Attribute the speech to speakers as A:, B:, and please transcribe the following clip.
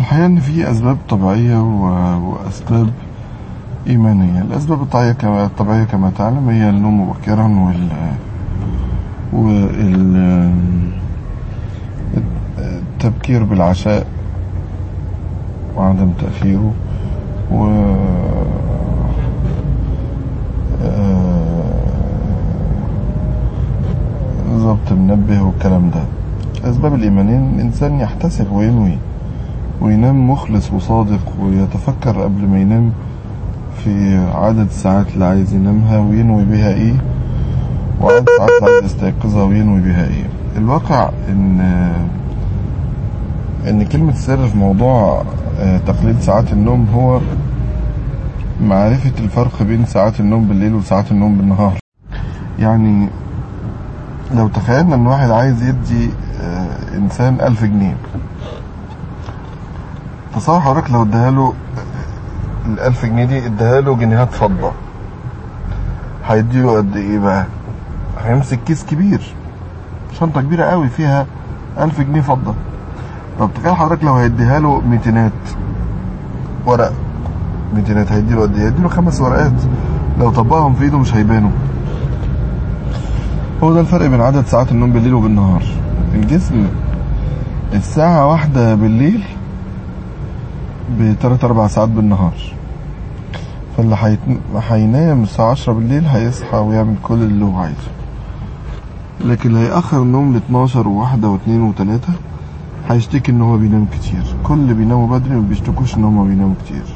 A: الحقيقة إن في أسباب طبيعية و- وأسباب إيمانية الأسباب الطبيعية كما, الطبيعية كما تعلم هي النوم مبكرا وال وال التبكير بالعشاء وعدم تأخيره و آه، ضبط منبه والكلام ده الأسباب الإيمانية إن الإنسان يحتسب وينوي وينام مخلص وصادق ويتفكر قبل ما ينام في عدد الساعات اللي عايز ينامها وينوي بها ايه وعدد الساعات اللي عايز يستيقظها وينوي بها ايه الواقع ان ان كلمة سر في موضوع آه، تقليل ساعات النوم هو معرفة الفرق بين ساعات النوم بالليل وساعات النوم بالنهار يعني لو تخيلنا ان واحد عايز يدي آه، انسان الف جنيه تصور حضرتك لو اداها له الألف جنيه دي اداها له جنيهات فضة هيديله قد ايه بقى هيمسك كيس كبير شنطة كبيرة قوي فيها ألف جنيه فضة طب تخيل حضرتك لو هيديها له ميتينات ورق ميتينات هيديله قد ايه هيديله خمس ورقات لو طبقهم في ايده مش هيبانوا هو ده الفرق بين عدد ساعات النوم بالليل وبالنهار الجسم الساعة واحدة بالليل بتلات أربع ساعات بالنهار فاللي هيت- هينام الساعة عشرة بالليل هيصحى ويعمل كل اللي هو عايزه لكن اللي هيأخر النوم ل 12 وواحدة واثنين وتلاتة هيشتكي ان هو بينام كتير كل اللي بيناموا بدري ما بيشتكوش ان هم بيناموا كتير